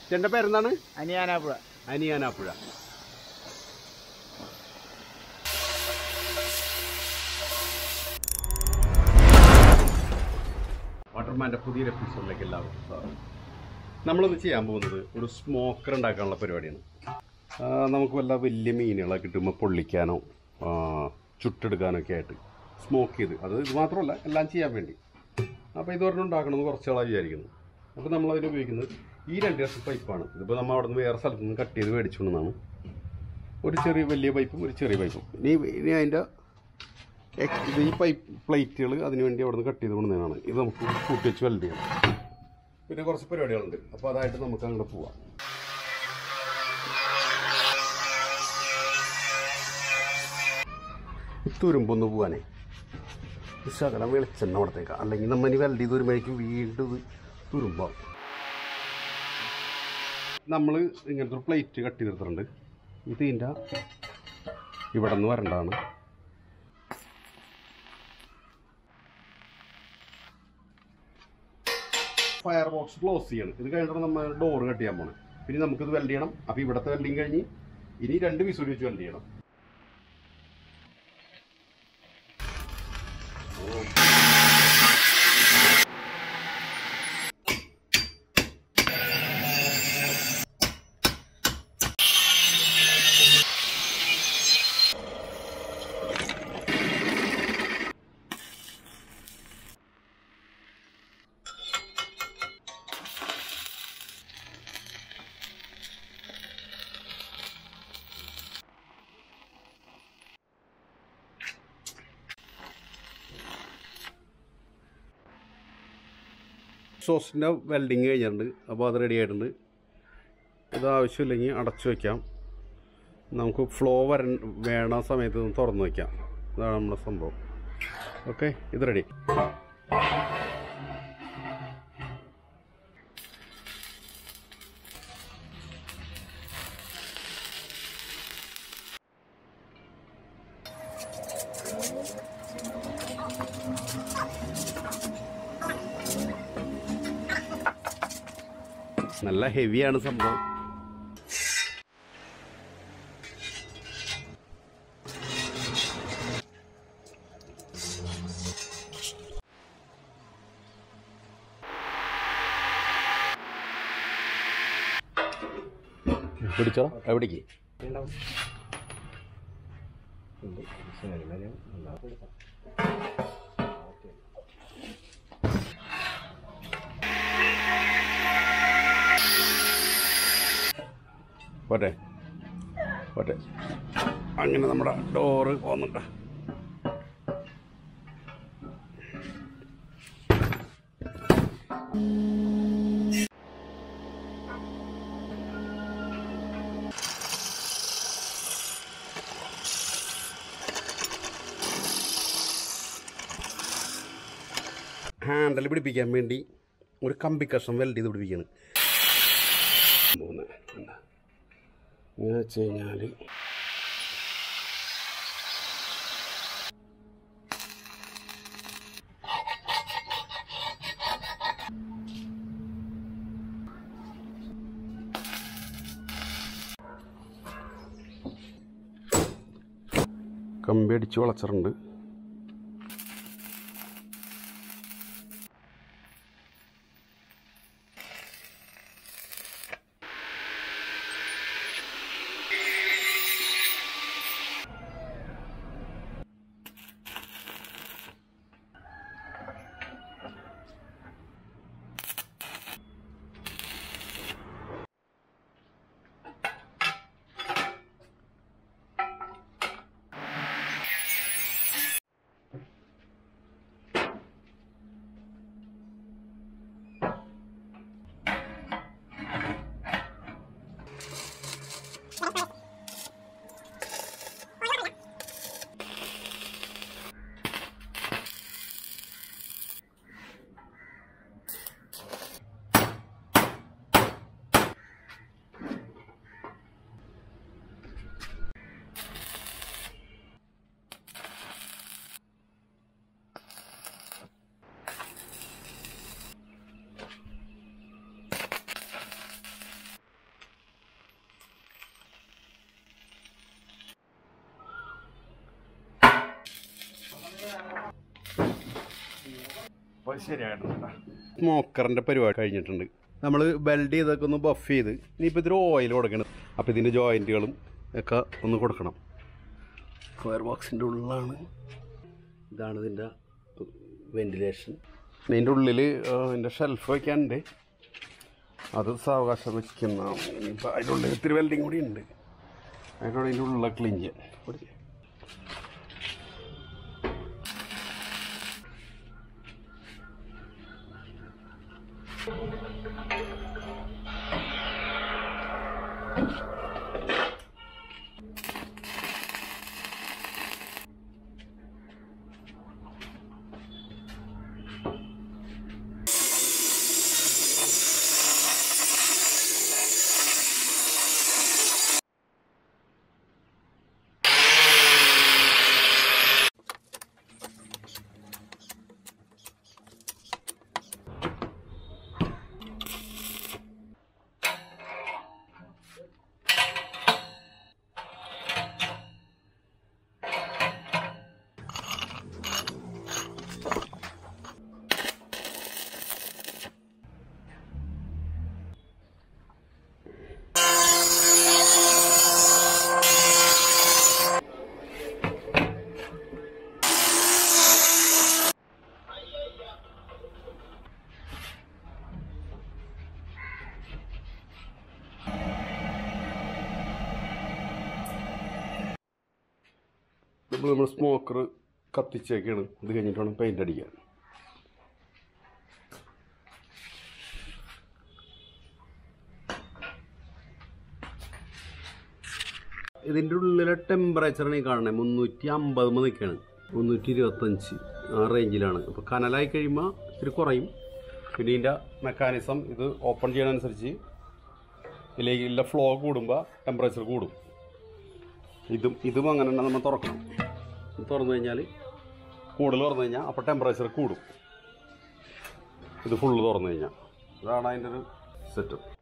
ചേട്ടൻ്റെ പേരെന്താണ് അനിയാനാപ്പുഴ അനിയാനാപ്പുഴ വാട്ടർമാൻ്റെ പുതിയൊരു എപ്പിസോഡിലേക്ക് എല്ലാവർക്കും സ്വാഗതം നമ്മളിന്ന് ചെയ്യാൻ പോകുന്നത് ഒരു സ്മോക്കർ ഉണ്ടാക്കാനുള്ള പരിപാടിയാണ് ആ, നമുക്ക് വല്ല വലിയ മീനുകളൊക്കെ കിട്ടുമ്പോൾ പൊള്ളിക്കാനോ ആ, ചുട്ടെടുക്കാനൊക്കെ ആയിട്ട് സ്മോക്ക് ചെയ്ത് അത് ഇത് മാത്രമല്ല എല്ലാം ചെയ്യാൻ വേണ്ടി അപ്പോൾ ഇതൊരെണ്ണം ഉണ്ടാക്കണമെന്ന് കുറച്ച് ആളായി വിചാരിക്കുന്നു അപ്പോൾ നമ്മളതിന് ഉപയോഗിക്കുന്നത് ഈ രണ്ട് ലക്ഷം പൈപ്പാണ് ഇതിപ്പോൾ നമ്മൾ അവിടെ നിന്ന് വേറെ സ്ഥലത്ത് നിന്ന് കട്ട് ചെയ്ത് മേടിച്ചുകൊണ്ടാണ് ഒരു ചെറിയ വലിയ പൈപ്പും ഒരു ചെറിയ പൈപ്പും ഇനി ഇനി അതിൻ്റെ എക്- ഇത് ഈ പൈപ്പ് പ്ലേറ്റുകൾ അതിന് വേണ്ടി അവിടെ നിന്ന് കട്ട് ചെയ്ത് കൊണ്ടുവന്നതാണ് ഇത് നമുക്ക് കൂട്ടി വെച്ച് വെൽഡ് ചെയ്യണം പിന്നെ കുറച്ച് പരിപാടികളുണ്ട് അപ്പോൾ അതായിട്ട് നമുക്ക് അങ്ങോട്ട് പോവാം തുരുമ്പൊന്ന് പോവാനേ ഒരു ശകലം വെളിച്ചെണ്ണ അവിടത്തേക്ക് അല്ലെങ്കിൽ നമ്മൾ ഇനി വെൽഡ് ചെയ്ത് വരുമ്പോഴേക്കും വീണ്ടും ഇത് തുരുമ്പാവും നമ്മൾ ഇങ്ങനത്തെ ഒരു പ്ലേറ്റ് കട്ട് ചെയ്തെടുത്തിട്ടുണ്ട് ഇത് ഇതിൻ്റെ ഇവിടെ നിന്ന് വരേണ്ടതാണ് ഫയർ ബോക്സ് ക്ലോസ് ചെയ്യണം ഇത് കഴിഞ്ഞിട്ട് നമ്മൾ ഡോർ കട്ട് ചെയ്യാൻ പോകണം പിന്നെ നമുക്കിത് വെൽഡ് ചെയ്യണം അപ്പോൾ ഇവിടുത്തെ വെൽഡിങ് കഴിഞ്ഞ് ഇനി രണ്ട് വിസൂരി വെച്ച് വെൽഡ് ചെയ്യണം സോസിൻ്റെ വെൽഡിങ് കഴിഞ്ഞിട്ടുണ്ട് അപ്പോൾ അത് റെഡി ആയിട്ടുണ്ട് ഇത് ആവശ്യമില്ലെങ്കിൽ അടച്ചു വയ്ക്കാം നമുക്ക് ഫ്ലോ വര വേണ സമയത്ത് ഒന്ന് തുറന്ന് വയ്ക്കാം ഇതാണ് നമ്മുടെ സംഭവം ഓക്കെ ഇത് റെഡി നല്ല ഹെവിയാണ് സംഭവം പിടിച്ചോ എവിടേക്ക് പോട്ടെ പോട്ടെ അങ്ങനെ നമ്മുടെ ഡോറ് പോകുന്നുണ്ട് ഹാൻഡിൽ പിടിപ്പിക്കാൻ വേണ്ടി ഒരു കമ്പി കഷ്ണം വെൽഡ് ചെയ്ത് പിടിപ്പിക്കുകയാണ് മൂന്ന് എന്താ ഇങ്ങനെ വെച്ച് കഴിഞ്ഞാൽ കമ്പി അടിച്ച് വളച്ചിട്ടുണ്ട് അപ്പോൾ ശരിയായിട്ടുണ്ട് സ്മോക്കറിൻ്റെ പരിപാടി കഴിഞ്ഞിട്ടുണ്ട് നമ്മൾ വെൽഡ് ചെയ്തൊക്കെ ഒന്ന് ബഫ് ചെയ്ത് ഇനിയിപ്പോൾ ഇതിൽ ഓയിൽ കൊടുക്കണം അപ്പോൾ ഇതിൻ്റെ ജോയിൻറ്റുകളും ഒക്കെ ഒന്ന് കൊടുക്കണം ഫയർ ബോക്സിൻ്റെ ഉള്ളിലാണ് ഇതാണ് ഇതിൻ്റെ വെന്റിലേഷൻ ഇതിൻ്റെ ഉള്ളിൽ ഇതിൻ്റെ ഷെൽഫ് വയ്ക്കാനുണ്ട് അത് സാവകാശം വെക്കുന്ന ഇനിയിപ്പോൾ അതിൻ്റെ ഉള്ളിൽ ഇത്തിരി വെൽഡിങ് കൂടി ഉണ്ട് അതിൻ്റെ ഉള്ളിൽ ഉള്ള ക്ലീൻ ചെയ്യാൻ കൊടുക്കുക നമ്മൾ നമ്മൾ സ്മോക്കർ കത്തിച്ചേക്കാണ് ഇത് കഴിഞ്ഞിട്ട് വേണം പെയിൻ്റ് അടിക്കാൻ ഇതിൻ്റെ ഉള്ളിലെ ടെമ്പറേച്ചറാണ് ഈ കാണുന്നത് മുന്നൂറ്റി അമ്പത് നിൽക്കുകയാണ് മുന്നൂറ്റി ഇരുപത്തഞ്ച് ആ റേഞ്ചിലാണ് അപ്പോൾ കനലായി കഴിയുമ്പോൾ ഇത്തിരി കുറയും പിന്നെ ഇതിൻ്റെ മെക്കാനിസം ഇത് ഓപ്പൺ ചെയ്യണനുസരിച്ച് ഇതിലേക്കുള്ള ഫ്ലോ കൂടുമ്പോൾ ടെമ്പറേച്ചർ കൂടും ഇതും ഇതും അങ്ങനെ തന്നെ നമ്മൾ തുറക്കണം ഇത് തുറന്നു കഴിഞ്ഞാൽ കൂടുതൽ തുറന്നു കഴിഞ്ഞാൽ അപ്പോൾ ടെമ്പറേച്ചർ കൂടും ഇത് ഫുള്ള് തുറന്നു കഴിഞ്ഞാൽ ഇതാണ് അതിൻ്റെ ഒരു സെറ്റപ്പ്